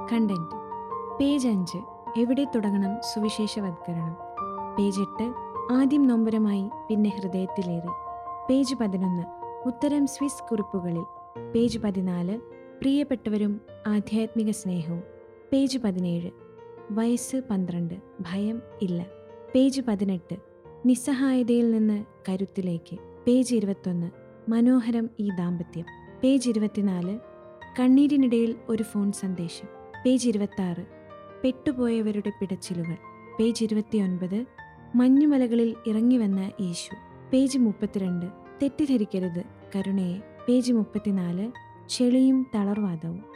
content page അഞ്ച് എവിടെ തുടങ്ങണം സുവിശേഷവത്കരണം പേജ് എട്ട് ആദ്യം നൊമ്പരമായി പിന്നെ ഹൃദയത്തിലേറി പേജ് പതിനൊന്ന് ഉത്തരം സ്വിസ് കുറിപ്പുകളിൽ പേജ് പതിനാല് പ്രിയപ്പെട്ടവരും ആധ്യാത്മിക സ്നേഹവും പേജ് പതിനേഴ് വയസ്സ് പന്ത്രണ്ട് ഭയം ഇല്ല പേജ് പതിനെട്ട് നിസ്സഹായതയിൽ നിന്ന് കരുത്തിലേക്ക് പേജ് ഇരുപത്തൊന്ന് മനോഹരം ഈ ദാമ്പത്യം പേജ് ഇരുപത്തിനാല് കണ്ണീരിനിടയിൽ ഒരു ഫോൺ സന്ദേശം പേജ് ഇരുപത്താറ് പെട്ടുപോയവരുടെ പിടച്ചിലുകൾ പേജ് ഇരുപത്തിയൊൻപത് മഞ്ഞുമലകളിൽ ഇറങ്ങിവന്ന യേശു പേജ് മുപ്പത്തിരണ്ട് തെറ്റിദ്ധരിക്കരുത് കരുണയെ പേജ് മുപ്പത്തിനാല് ചെളിയും തളർവാദവും